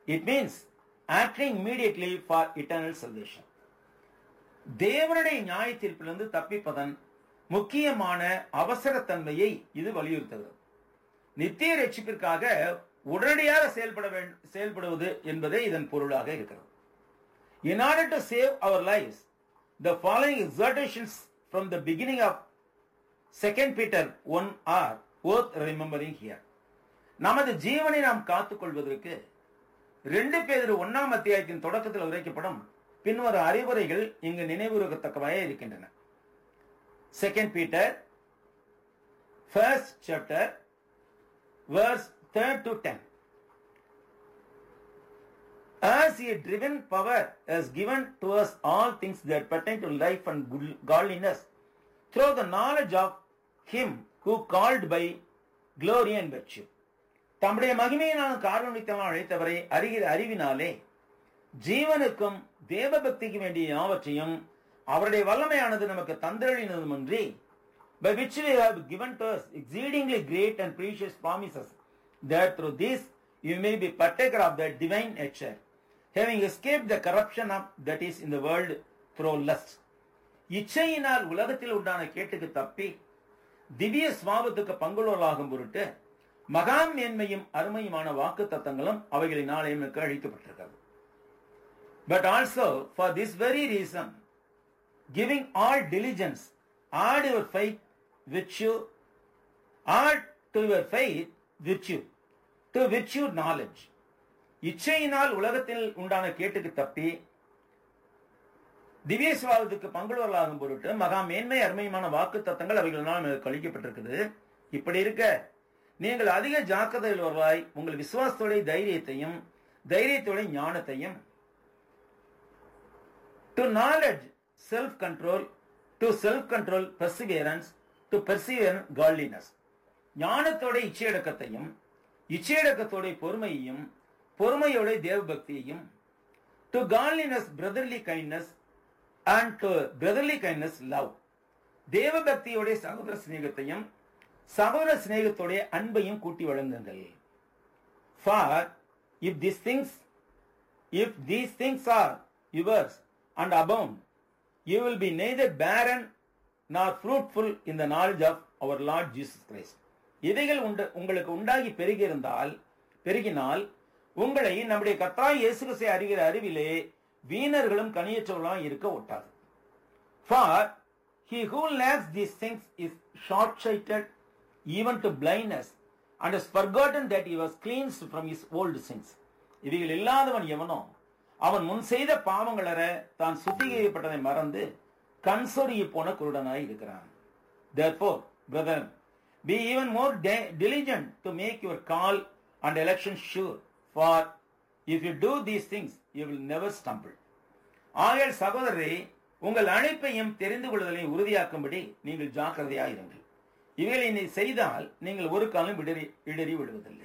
It means acting immediately for eternal salvation தேவனுடைய நியாய தீர்ப்பிலிருந்து தப்பிப்பதன் முக்கியமான அவசரத்தன்மையை இது வலியுறுத்துகிறது நித்திய ரட்சிப்பிற்காக உடனடியாக செயல்பட வேண்டும் செயல்படுவது என்பதே இதன் பொருளாக இருக்கிறது in order to save our life the following exhortations from the beginning of second Peter one or oath remembering here நமது ஜீவனை நாம் காத்துக்கொள்வதற்கு ரெண்டு பேர் ஒன்னாம் அத்தியாயத்தின் தொடக்கத்தில் உரைக்கப்படும் பின்வரும் அறிவுரைகள் இங்கு நினைவுறுத்தக்கவையாக இருக்கின்றன second Peter first chapter verse 3 to 10. As a driven power has given to us all things that pertain to life and good- godliness through the knowledge of Him who called by glory and virtue. தம்முடைய மகிமையினான காரணத்தமாக அழைத்தவரை அறிகிற அறிவினாலே ஜீவனுக்கும் தேவ பக்திக்கு வேண்டிய யாவற்றையும் அவருடைய வல்லமையானது நமக்கு தந்தழினதுமன்றி by which we have given to us exceedingly great and precious promises, that through this you may be partaker of the divine nature, having escaped the corruption of that is in the world through lust. இச்சையினால் உலகத்தில் உண்டான கேட்டுக்கு தப்பி திவ்ய சுவாபத்துக்கு பங்குள்ளவர்களாகும் பொருட்டு மகா மேன்மையும் அருமையுமான வாக்கு தத்தங்களும் அவைகளினாலே எனக்கு அழிக்கப்பட்டிருக்கிறது but also for this very reason giving all diligence, add your faith virtue, add to your faith virtue, to virtue knowledge. இச்சையினால் உலகத்தில் உண்டான கேட்டுக்கு தப்பி திவ்ய சுவாதத்துக்கு பங்குள்ளவர்களாகும் பொருட்டு மகா மேன்மை அருமையுமான வாக்கு தத்தங்கள் அவைகளினால் நமக்கு அளிக்கப்பட்டிருக்குது இப்படி இருக்க நீங்கள் அதிக ஜாக்கிரதையுள்ளவர்களாய் உங்கள் விசுவாசத்தோட தைரியத்தையும் தைரியத்தோட ஞானத்தையும் to knowledge self control to self control perseverance to perseverance godliness ஞானத்தோட இச்சையடக்கத்தையும் இச்சையடக்கத்தோட பொறுமையையும் பொறுமையோட தேவ பக்தியையும் to godliness brotherly kindness and to brotherly kindness love தேவ பக்தியோட சகோதர சிநேகத்தையும் சகோதர சிநேகத்தோட அன்பையும் கூட்டி வழங்குங்கள் for if this things If these things are yours and abound, you will be neither barren nor fruitful in the knowledge of our Lord Jesus Christ. இவைகள் உண்டு உங்களுக்கு உண்டாகி பெருகியிருந்தால் பெருகினால் உங்களை நம்முடைய கர்த்தாய் இயேசு கிறிஸ்தை அறிகிற அறிவிலே வீணர்களும் கனியற்றவர்களாம் இருக்க ஒட்டாது for he who lacks these things is short-sighted even to blindness and has forgotten that he was cleansed from his old sins. இவைகள் இல்லாதவன் எவனோ அவன் முன் செய்த பாவங்களற தான் சுத்திகரிக்கப்பட்டதை மறந்து கண் சொருகி போன குருடனாய் இருக்கிறான் therefore brethren be even more de- diligent to make your call and election sure for if you do these things you will never stumble ஆகையால் சகோதரரே உங்கள் அழைப்பையும் தெரிந்து கொள்வதையும் உறுதியாக்கும்படி நீங்கள் ஜாக்கிரதையாயிருங்கள் இவைகளை நீ செய்தால் நீங்கள் ஒரு காலம் இடறி இடறி விடுவதில்லை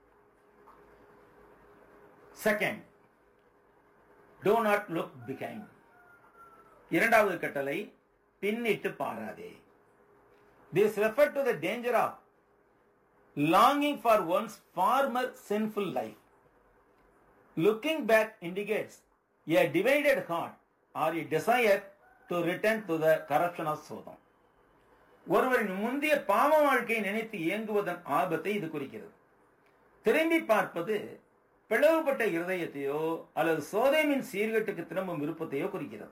second do not look behind இரண்டாவது கட்டளை பின்னிட்டு பாராதே this refer to the danger of longing for one's former sinful life looking back indicates a divided heart or a desire to return to the corruption of Sodom. ஒருவரின் முந்தைய பாவ வாழ்க்கையை நினைத்து இயங்குவதன் ஆபத்தை இது குறிக்கிறது திரும்பி பார்ப்பது பிளவுபட்ட இருதயத்தையோ அல்லது சோதேமின் சீர்கட்டுக்கு திரும்பும் விருப்பத்தையோ குறிக்கிறது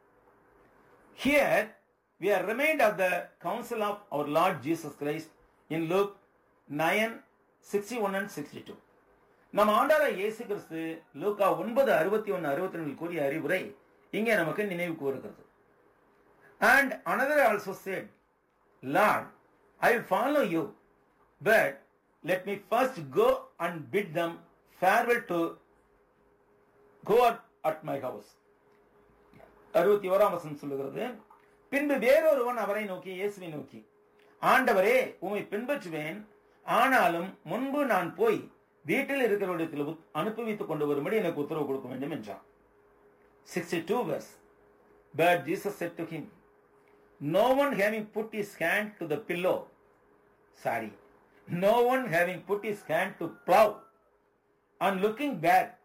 here we are reminded of the counsel of our Lord Jesus Christ in Luke 9, 61 and 62. நம் ஆண்டார இயேசு கிறிஸ்து லூக்கா ஒன்பது அறுபத்தி ஒன்னு அறுபத்தி ரெண்டு கூறிய அறிவுரை இங்கே நமக்கு நினைவு கூறுகிறது and another also said lord I will follow you but let me first go and bid them farewell to go at my house அறுபத்தி ஓராம் வசனம் சொல்லுகிறது பின்பு வேறொருவன் அவரை நோக்கி இயேசுவை நோக்கி ஆண்டவரே உம்மை பின்பற்றுவேன் ஆனாலும் முன்பு நான் போய் வீட்டில் இருக்கிறவரிடத்தில் அனுப்பி வைத்துக் கொண்டு வரும்படி எனக்கு உத்தரவு கொடுக்க வேண்டும் என்றான் sixty two verse but Jesus said to him no one having put his hand to the pillow sorry no one having put his hand to plough and looking back